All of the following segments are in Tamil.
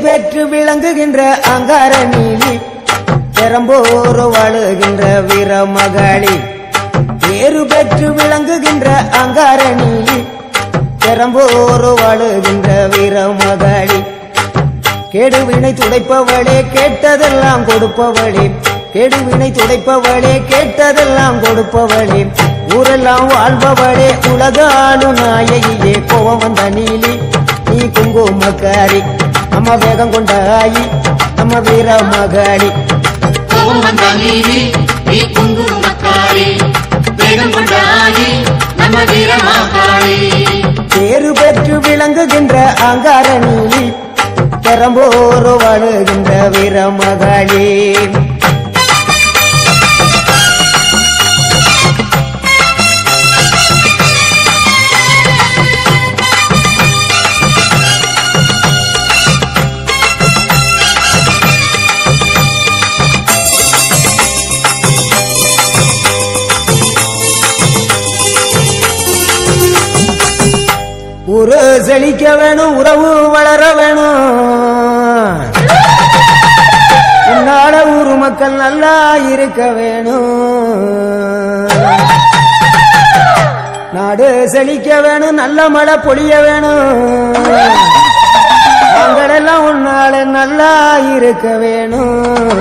பெற்று விளங்குகின்ற அங்கார நீலி பெரம்போர் வாழுகின்ற வீரமகளி பேரு பெற்று விளங்குகின்ற அங்கார நீலி பெரம்போர் வாழுகின்ற வீரமகளி கேடுவினை துடைப்பவளே கேட்டதெல்லாம் கொடுப்பவளே கேடுவினை துடைப்பவளே கேட்டதெல்லாம் கொடுப்பவளே ஊரெல்லாம் வாழ்பவளே உலகாலு நாயகியே கோவம் வந்த நீலி நீ குங்குமக்காரி நம்ம வேகம் கொண்ட ஆயி நம்ம வீர மகாளி கோபம் வந்த நீதி நீ குங்குமக்காரி வேகம் கொண்டாடி நம்ம வீரமாகாளி பேரு பெற்று விளங்குகின்ற அங்கார நீலி பெரம்போர் வாழுகின்ற வீர மகாளி ஊரு செழிக்க வேணும் உறவு வளர வேணும் உன்னால ஊரு மக்கள் நல்லா இருக்க வேணும் நாடு செழிக்க வேணும் நல்ல மழை பொழிய வேணும் நாங்களெல்லாம் உன்னால நல்லா இருக்க வேணும்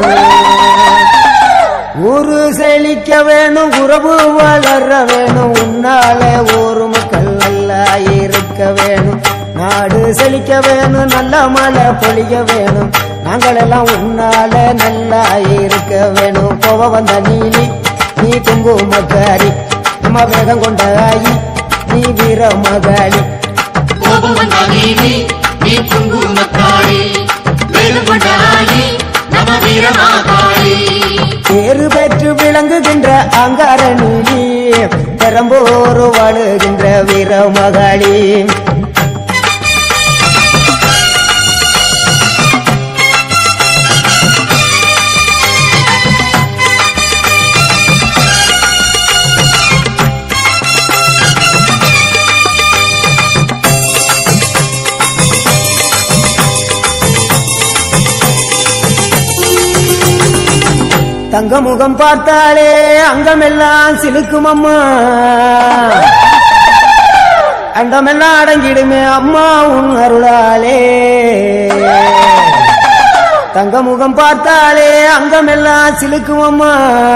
ஊரு செழிக்க வேணும் உறவு வளர வேணும் உன்னால ஒரு மக்கள் நல்லா இருக்க வேணும் நாடு செழிக்க வேணும் நல்ல மழை பொழிய வேணும் நாங்களெல்லாம் உன்னால நல்லா இருக்க வேணும் கோவ வந்த நீலி நீ குங்குமக்காரி நம்ம வேகம் கொண்ட ஆயி நீ வீர மகாளி கோபம் வந்த நீதி நீ குங்குமக்காரி வேகம் கொண்டாடி நம்ம வீரமாகாளி பேரு பெற்று விளங்குகின்ற அங்கார நீலி பெரம்போர் வாழுகின்ற வீர மகாளி தங்க முகம் பார்த்தாலே அங்கமெல்லாம் சிலுக்கும் அம்மா அண்டமெல்லாம் அடங்கிடுமே அம்மா உன் அருளாலே தங்க முகம் பார்த்தாலே அங்கமெல்லாம் சிலுக்கும் அம்மா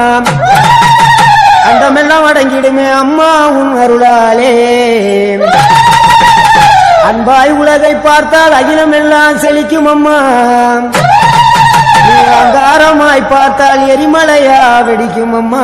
அண்டமெல்லாம் அடங்கிடுமே அம்மா உன் அருளாலே அன்பாய் உலகை பார்த்தால் அகிலமெல்லாம் செழிக்கும் அம்மா நீ அங்காரமாய் பார்த்தால் எரிமலையா வெடிக்கும் அம்மா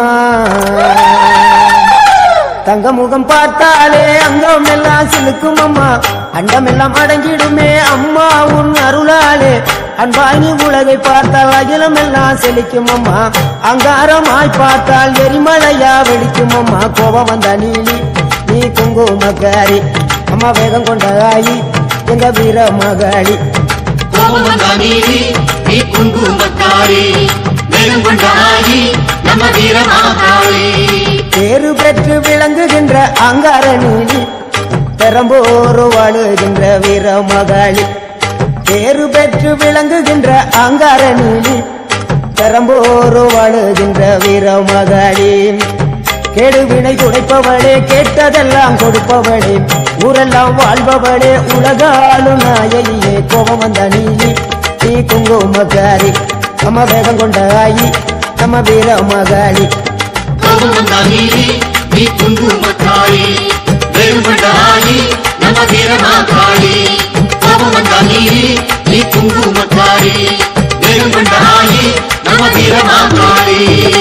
தங்க முகம் பார்த்தாலே அங்கம் எல்லாம் சிலுக்கும் அம்மா அண்டம் எல்லாம் அடங்கிடுமே அம்மா உன் அருளாலே அன்பாய் நீ உலகை பார்த்தால் அகிலம் எல்லாம் செழிக்கும் அம்மா அங்காரமாய் பார்த்தால் எரிமலையா வெடிக்கும் அம்மா கோபம் வந்த நீலி நீ குங்குமக்காரி அம்மா வேகம் கொண்ட ஆயி எங்க வீர மகாளி கோபம் வந்த நீதி நீ குங்குமக்காரி வேகம் கொண்டாடி நம்ம வீரமாகாளி பேரு பெற்று விளங்குகின்ற அங்கார நீலி பெரம்போர் வாழுகின்ற வீர மகாளி பேரு பெற்று விளங்குகின்ற அங்கார நீலி பெரம்போர் வாழுகின்ற வீர மகாளி கேடுவினை துடைப்பவளே கேட்டதெல்லாம் கொடுப்பவளே ஊரெல்லாம் வாழ்பவளே உலகாலும் நாயகியே கோபம் வந்த நீலி நீ குங்குமக்காரி நம்ம வேகம் கொண்ட ஆயி நம்ம வீர மகாளி கோபம் வந்த நீதி நீ குங்குமக்காரி வேகம் கொண்டாடி நம்ம வீரமாகாளி கோபம் வந்த நீதி நீ குங்குமக்காரி வேகம் கொண்டாடி நம்ம வீரமாகாளி